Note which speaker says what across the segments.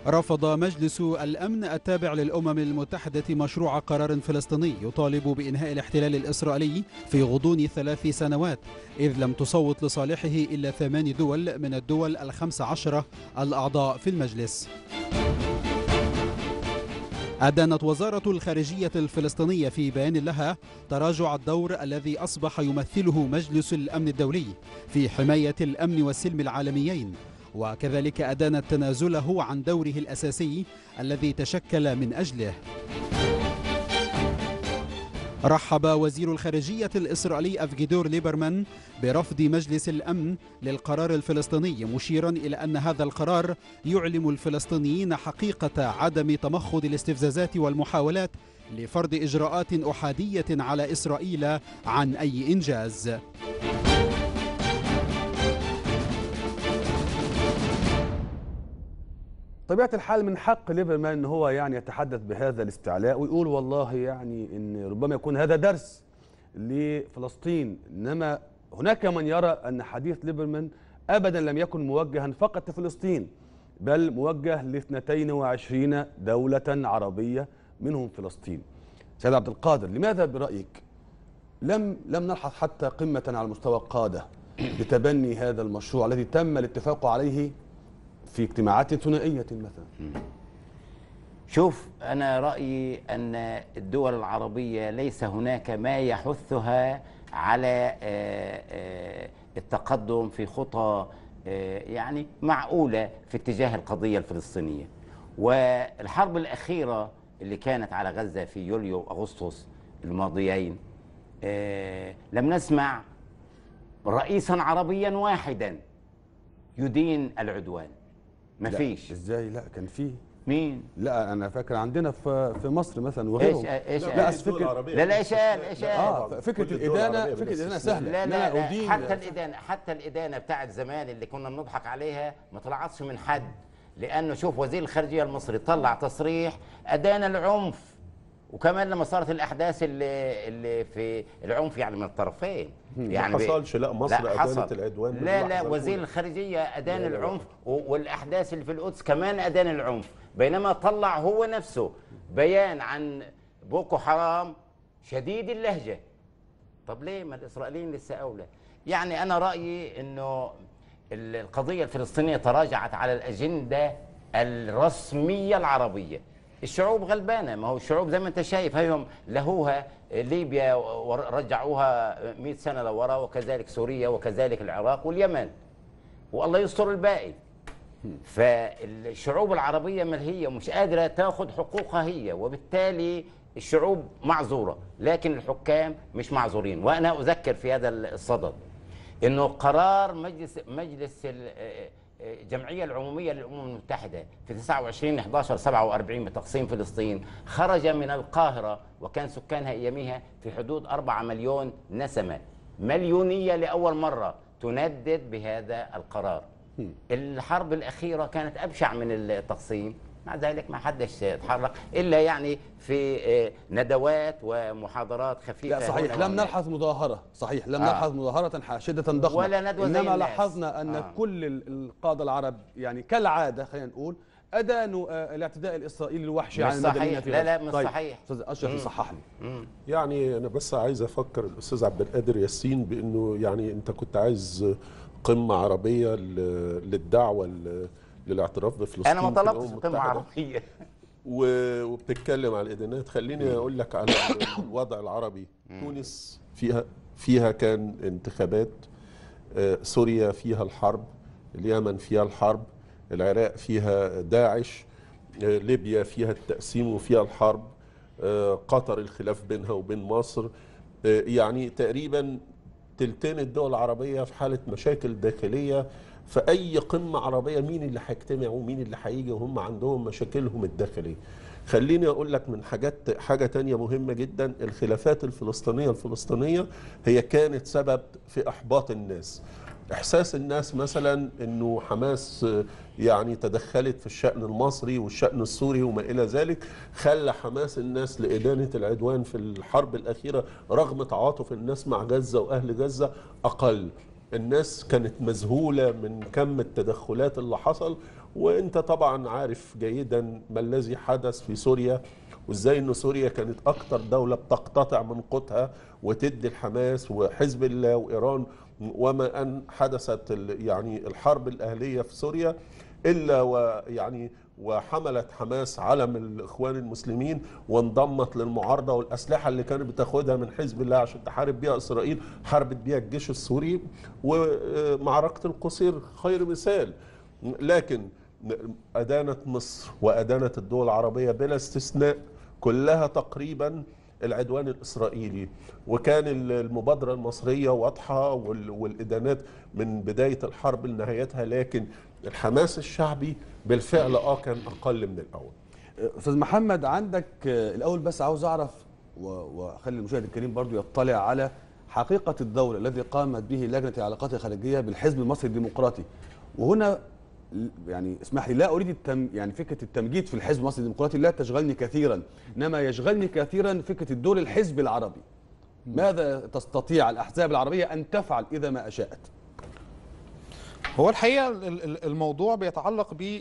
Speaker 1: رفض مجلس الأمن التابع للأمم المتحدة مشروع قرار فلسطيني يطالب بإنهاء الاحتلال الإسرائيلي في غضون ثلاث سنوات إذ لم تصوت لصالحه إلا ثمان دول من الدول الخمس عشرة الأعضاء في المجلس أدانت وزارة الخارجية الفلسطينية في بيان لها تراجع الدور الذي أصبح يمثله مجلس الأمن الدولي في حماية الأمن والسلم العالميين وكذلك أدانت تنازله عن دوره الأساسي الذي تشكل من أجله رحب وزير الخارجية الإسرائيلي أفجيدور ليبرمان برفض مجلس الأمن للقرار الفلسطيني مشيرا إلى أن هذا القرار يعلم الفلسطينيين حقيقة عدم تمخض الاستفزازات والمحاولات لفرض إجراءات أحادية على إسرائيل عن أي إنجاز
Speaker 2: طبيعة الحال من حق ليبرمان ان هو يعني يتحدث بهذا الاستعلاء ويقول والله يعني ان ربما يكون هذا درس لفلسطين انما هناك من يرى ان حديث ليبرمان ابدا لم يكن موجها فقط لفلسطين بل موجه ل 22 دولة عربية منهم فلسطين. سيد عبد القادر لماذا برأيك لم لم نلحظ حتى قمة على مستوى القادة لتبني هذا المشروع الذي تم الاتفاق عليه في اجتماعات ثنائية مثلا
Speaker 3: شوف أنا رأيي أن الدول العربية ليس هناك ما يحثها على آه، آه، التقدم في خطى آه، يعني معقولة في اتجاه القضية الفلسطينية والحرب الأخيرة اللي كانت على غزة في يوليو وأغسطس الماضيين لم نسمع رئيسا عربيا واحدا يدين العدوان ما فيش
Speaker 2: ازاي لا كان فيه
Speaker 3: مين؟
Speaker 2: لا انا فاكر عندنا في في مصر مثلا وغيرهم
Speaker 3: ايش ايش
Speaker 2: لا أصل فكره
Speaker 3: لا لا ايش قال ايش قال؟
Speaker 2: اه فكره الادانه فكره الادانه سهله
Speaker 3: لا لا, لا
Speaker 2: أدين
Speaker 3: حتى الادانه حتى الادانه بتاعت زمان اللي كنا بنضحك عليها ما طلعتش من حد لانه شوف وزير الخارجيه المصري طلع تصريح ادان العنف وكمان لما صارت الاحداث اللي اللي في العنف يعني من الطرفين يعني
Speaker 4: ما حصلش لا مصر
Speaker 3: لا حصل.
Speaker 4: ادانت العدوان
Speaker 3: لا لا وزير الخارجيه ادان
Speaker 4: لا لا
Speaker 3: العنف والاحداث اللي في القدس كمان ادان العنف بينما طلع هو نفسه بيان عن بوكو حرام شديد اللهجه طب ليه ما الاسرائيليين لسه اولى يعني انا رايي انه القضيه الفلسطينيه تراجعت على الاجنده الرسميه العربيه الشعوب غلبانه ما هو الشعوب زي ما انت شايف هيهم لهوها ليبيا ورجعوها 100 سنه لورا وكذلك سوريا وكذلك العراق واليمن والله يستر الباقي فالشعوب العربيه ملهيه ومش قادره تاخذ حقوقها هي وبالتالي الشعوب معذوره لكن الحكام مش معذورين وانا اذكر في هذا الصدد انه قرار مجلس مجلس الجمعيه العموميه للامم المتحده في 29 11 47 بتقسيم فلسطين خرج من القاهره وكان سكانها اياميها في حدود 4 مليون نسمه مليونيه لاول مره تندد بهذا القرار الحرب الاخيره كانت ابشع من التقسيم مع ذلك ما حدش تحرك الا يعني في ندوات ومحاضرات خفيفه
Speaker 2: لا صحيح لم نلحظ مظاهره صحيح لم آه. نلحظ مظاهره حاشده ضخمه
Speaker 3: ولا ندوه
Speaker 2: انما لاحظنا ان آه. كل القاده العرب يعني كالعاده خلينا نقول ادانوا الاعتداء الاسرائيلي الوحشي
Speaker 3: على المدنيين في
Speaker 2: لا
Speaker 3: لا مش طيب. صحيح
Speaker 2: استاذ اشرف يصحح لي
Speaker 4: يعني انا بس عايز افكر الاستاذ عبد القادر ياسين بانه يعني انت كنت عايز قمه عربيه للدعوه للاعتراف بفلسطين
Speaker 3: انا ما طلبتش قمه عربيه
Speaker 4: وبتتكلم على الادانات خليني اقول لك على الوضع العربي تونس فيها فيها كان انتخابات سوريا فيها الحرب اليمن فيها الحرب العراق فيها داعش ليبيا فيها التقسيم وفيها الحرب قطر الخلاف بينها وبين مصر يعني تقريبا تلتين الدول العربية في حالة مشاكل داخلية فأي قمة عربية مين اللي هيجتمع ومين اللي هيجي وهم عندهم مشاكلهم الداخلية خليني أقول لك من حاجات حاجة تانية مهمة جدا الخلافات الفلسطينية الفلسطينية هي كانت سبب في إحباط الناس احساس الناس مثلا انه حماس يعني تدخلت في الشان المصري والشان السوري وما الى ذلك خلى حماس الناس لادانه العدوان في الحرب الاخيره رغم تعاطف الناس مع غزه واهل غزه اقل الناس كانت مذهولة من كم التدخلات اللي حصل وانت طبعا عارف جيدا ما الذي حدث في سوريا وازاي ان سوريا كانت اكتر دولة بتقتطع من قوتها وتدي الحماس وحزب الله وايران وما ان حدثت ال- يعني الحرب الاهلية في سوريا الا ويعني وحملت حماس علم الاخوان المسلمين وانضمت للمعارضه والاسلحه اللي كانت بتاخدها من حزب الله عشان تحارب بيها اسرائيل حاربت بيها الجيش السوري ومعركه القصير خير مثال لكن ادانت مصر وادانت الدول العربيه بلا استثناء كلها تقريبا العدوان الاسرائيلي وكان المبادره المصريه واضحه وال- والادانات من بدايه الحرب لنهايتها لكن الحماس الشعبي بالفعل اه كان اقل من الاول
Speaker 2: استاذ محمد عندك آه، الاول بس عاوز اعرف و- واخلي المشاهد الكريم برضو يطلع على حقيقه الدور الذي قامت به لجنه العلاقات الخارجيه بالحزب المصري الديمقراطي وهنا ل- يعني اسمح لي لا اريد التم يعني فكره التمجيد في الحزب المصري الديمقراطي لا تشغلني كثيرا انما يشغلني كثيرا فكره الدور الحزب العربي ماذا تستطيع الاحزاب العربيه ان تفعل اذا ما اشاءت
Speaker 5: هو الحقيقه ال- ال- الموضوع بيتعلق ب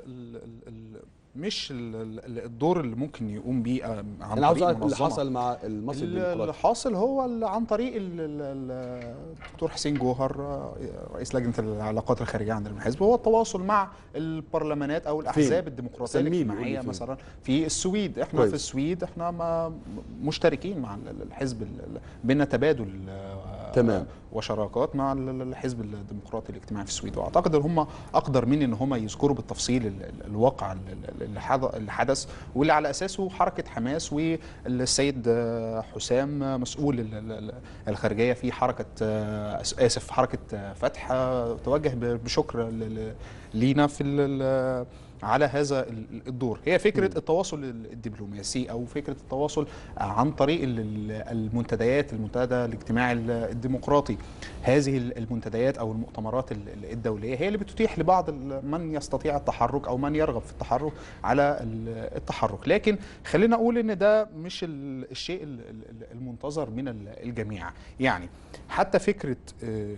Speaker 5: مش ال- ال- الدور اللي ممكن يقوم بيه آه، عن
Speaker 2: انا عاوز
Speaker 5: طريق
Speaker 2: اعرف اللي
Speaker 5: منظمة.
Speaker 2: حصل مع المصري
Speaker 5: اللي
Speaker 2: الديمقراطي
Speaker 5: حاصل هو ال- عن طريق ال- ال- ال- الدكتور حسين جوهر آه، رئيس لجنه العلاقات الخارجيه عندنا من الحزب هو التواصل مع البرلمانات او الاحزاب الديمقراطيه
Speaker 2: سميني،
Speaker 5: الاجتماعيه
Speaker 2: قولي فين.
Speaker 5: مثلا في السويد احنا
Speaker 2: كويس.
Speaker 5: في السويد احنا ما مشتركين مع ال- الحزب ال- ال- بينا تبادل آه،
Speaker 2: تمام.
Speaker 5: وشراكات مع ال- ال- الحزب الديمقراطي الاجتماعي في السويد واعتقد ان هم اقدر مني ان هم يذكروا بالتفصيل ال- ال- الواقع ال- ال- اللي حض- اللي حدث واللي على اساسه حركه حماس والسيد آه، حسام آه، مسؤول ال- ال- ال- الخارجيه في حركه آه، آس- اسف حركه آه، فتح آه، توجه ب- بشكر ل- ل- لينا في ال- ال- على هذا ال- الدور هي فكره التواصل ال- الدبلوماسي او فكره التواصل عن طريق ال- ال- المنتديات المنتدى الاجتماعي ال- الديمقراطي هذه ال- المنتديات او المؤتمرات ال- ال- الدوليه هي اللي بتتيح لبعض ال- من يستطيع التحرك او من يرغب في التحرك على ال- التحرك لكن خلينا اقول ان ده مش ال- الشيء ال- ال- المنتظر من ال- الجميع يعني حتى فكره آه،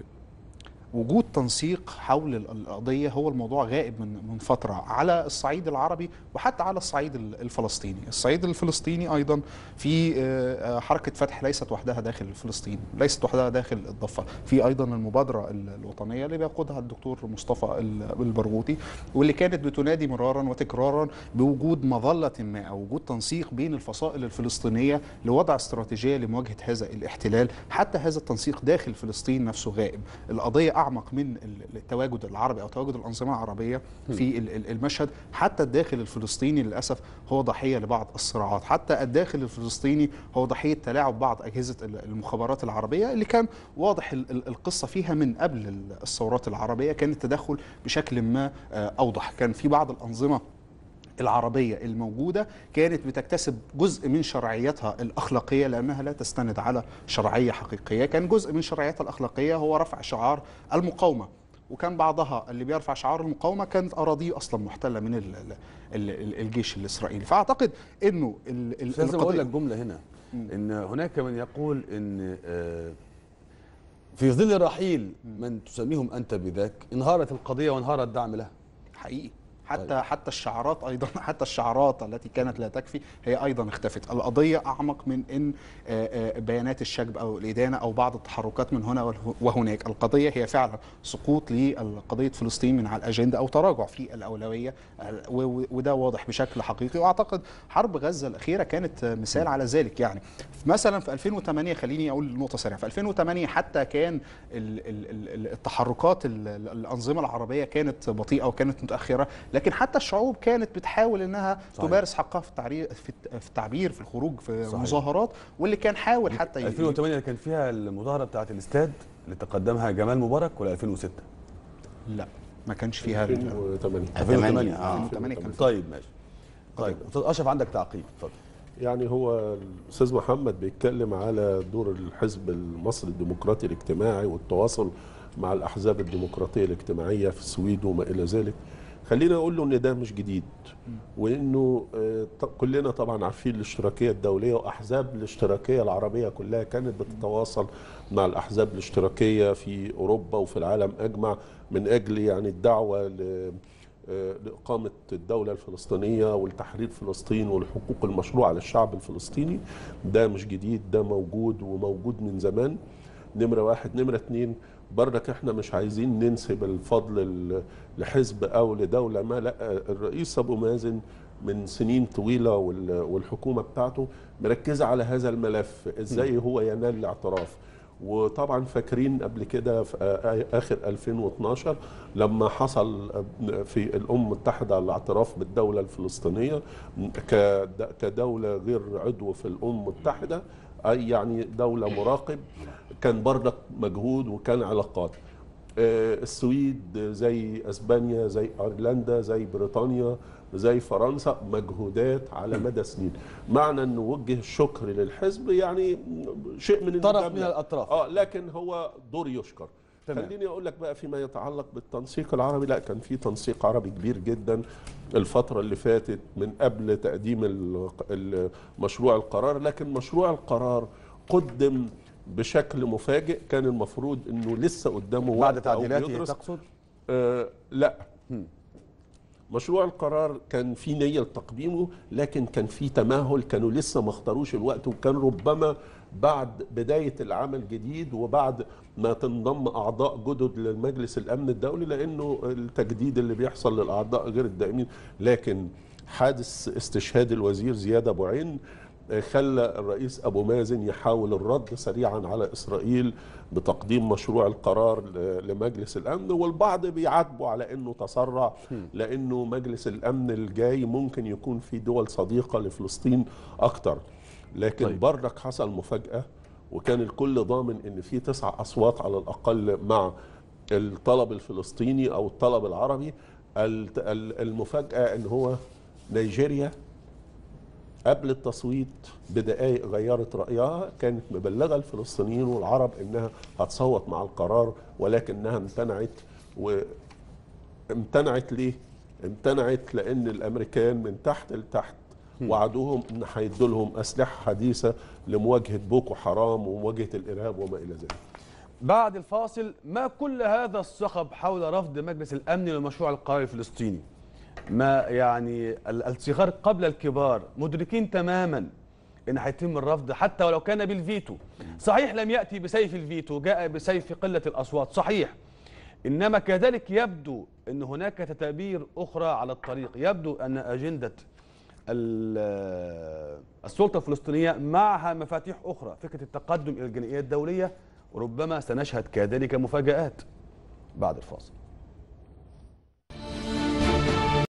Speaker 5: وجود تنسيق حول ال- القضية هو الموضوع غائب من من فترة على الصعيد العربي وحتى على الصعيد ال- الفلسطيني الصعيد الفلسطيني أيضا في آه، آه، حركة فتح ليست وحدها داخل فلسطين ليست وحدها داخل الضفة في أيضا المبادرة ال- الوطنية اللي بيقودها الدكتور مصطفى ال- البرغوثي واللي كانت بتنادي مرارا وتكرارا بوجود مظلة ما أو وجود تنسيق بين الفصائل الفلسطينية لوضع استراتيجية لمواجهة هذا الاحتلال حتى هذا التنسيق داخل فلسطين نفسه غائب القضية أعمق من ال- التواجد العربي أو تواجد الأنظمة العربية في ال- ال- المشهد حتى الداخل الفلسطيني للأسف هو ضحية لبعض الصراعات حتى الداخل الفلسطيني هو ضحية تلاعب بعض أجهزة ال- المخابرات العربية اللي كان واضح ال- ال- القصة فيها من قبل ال- الثورات العربية كان التدخل بشكل ما آه، أوضح كان في بعض الأنظمة العربية الموجودة كانت بتكتسب جزء من شرعيتها الأخلاقية لأنها لا تستند على شرعية حقيقية كان جزء من شرعيتها الأخلاقية هو رفع شعار المقاومة وكان بعضها اللي بيرفع شعار المقاومة كانت أراضيه أصلا محتلة من ال ال ال الجيش الإسرائيلي فأعتقد أنه ال- ال-
Speaker 2: بس لازم اقول
Speaker 5: القضية-
Speaker 2: لك جمله هنا ان هناك من يقول ان آه، في ظل رحيل من تسميهم انت بذاك انهارت القضيه وانهار الدعم لها
Speaker 5: حقيقي حتى حتى الشعارات ايضا حتى الشعارات التي كانت لا تكفي هي ايضا اختفت القضيه اعمق من ان آه، آه، بيانات الشجب او الادانه او بعض التحركات من هنا وله- وهناك القضيه هي فعلا سقوط لقضيه فلسطين من على الاجنده او تراجع في الاولويه آه، و- و- وده واضح بشكل حقيقي واعتقد حرب غزه الاخيره كانت آه، مثال على ذلك يعني مثلا في 2008 خليني اقول نقطه سريعه في 2008 حتى كان ال- ال- ال- التحركات ال- ال- الانظمه العربيه كانت بطيئه وكانت متاخره لكن حتى الشعوب كانت بتحاول انها
Speaker 2: صحيح.
Speaker 5: صحيح. تمارس حقها في التعبير في الت- في التعبير في الخروج في
Speaker 2: صحيح.
Speaker 5: صحيح. مظاهرات واللي كان حاول حتى ي-
Speaker 2: 2008 اللي كان فيها المظاهره بتاعه الاستاد اللي تقدمها جمال مبارك ولا 2006
Speaker 5: لا ما كانش فيها ال-
Speaker 4: 2008
Speaker 2: 2008
Speaker 3: آه.
Speaker 5: 2008 كان
Speaker 2: طيب ماشي طيب استاذ اشرف عندك تعقيب اتفضل
Speaker 4: يعني هو الاستاذ محمد بيتكلم على دور الحزب المصري الديمقراطي الاجتماعي والتواصل مع الاحزاب الديمقراطيه الاجتماعيه في السويد وما الى ذلك خلينا اقول له ان ده مش جديد وانه آه، ط- كلنا طبعا عارفين الاشتراكيه الدوليه واحزاب الاشتراكيه العربيه كلها كانت بتتواصل مع الاحزاب الاشتراكيه في اوروبا وفي العالم اجمع من اجل يعني الدعوه ل آه، لإقامة الدولة الفلسطينية والتحرير فلسطين والحقوق المشروعة للشعب الفلسطيني ده مش جديد ده موجود وموجود من زمان نمرة واحد نمرة اتنين برضك احنا مش عايزين ننسب الفضل ل- لحزب او لدولة ما لا الرئيس ابو مازن من سنين طويلة وال- والحكومة بتاعته مركزة على هذا الملف ازاي هو ينال الاعتراف وطبعا فاكرين قبل كده في آ- اخر 2012 لما حصل في الامم المتحده الاعتراف بالدوله الفلسطينيه كد- كدوله غير عضو في الامم المتحده اي يعني دوله مراقب كان برضك مجهود وكان علاقات آه، السويد زي اسبانيا زي ايرلندا زي بريطانيا زي فرنسا مجهودات على مدى سنين معنى انه وجه الشكر للحزب يعني شيء من
Speaker 2: طرف
Speaker 4: المجاملة.
Speaker 2: من الأطراف.
Speaker 4: اه لكن هو دور يشكر
Speaker 2: تمام.
Speaker 4: خليني اقول لك بقى فيما يتعلق بالتنسيق العربي لا كان في تنسيق عربي كبير جدا الفتره اللي فاتت من قبل تقديم ال- ال- مشروع القرار لكن مشروع القرار قدم بشكل مفاجئ كان المفروض انه لسه قدامه
Speaker 2: بعد
Speaker 4: وقت أو
Speaker 2: تعديلاته
Speaker 4: بيدرس.
Speaker 2: تقصد
Speaker 4: آه لا مشروع القرار كان في نية لتقديمه لكن كان في تماهل كانوا لسه ما اختاروش الوقت وكان ربما بعد بداية العمل جديد وبعد ما تنضم أعضاء جدد للمجلس الأمن الدولي لأنه التجديد اللي بيحصل للأعضاء غير الدائمين لكن حادث استشهاد الوزير زياد أبو عين خلى الرئيس ابو مازن يحاول الرد سريعا على اسرائيل بتقديم مشروع القرار ل- لمجلس الامن والبعض بيعاتبوا على انه تسرع لانه مجلس الامن الجاي ممكن يكون في دول صديقه لفلسطين اكتر لكن
Speaker 2: طيب.
Speaker 4: طيب. برضك حصل مفاجاه وكان الكل ضامن ان في تسع اصوات على الاقل مع الطلب الفلسطيني او الطلب العربي الت- ال- المفاجاه ان هو نيجيريا قبل التصويت بدقائق غيرت رأيها كانت مبلغة الفلسطينيين والعرب إنها هتصوت مع القرار ولكنها امتنعت وامتنعت ليه؟ امتنعت لأن الأمريكان من تحت لتحت وعدوهم إن هيدوا لهم أسلحة حديثة لمواجهة بوكو حرام ومواجهة الإرهاب وما إلى ذلك
Speaker 2: بعد الفاصل ما كل هذا الصخب حول رفض مجلس الامن لمشروع القرار الفلسطيني ما يعني ال- الصغار قبل الكبار مدركين تماما ان هيتم الرفض حتى ولو كان بالفيتو صحيح لم ياتي بسيف الفيتو جاء بسيف قله الاصوات صحيح انما كذلك يبدو ان هناك تدابير اخرى على الطريق يبدو ان اجنده ال- السلطه الفلسطينيه معها مفاتيح اخرى فكره التقدم الى الجنائيه الدوليه وربما سنشهد كذلك مفاجات بعد الفاصل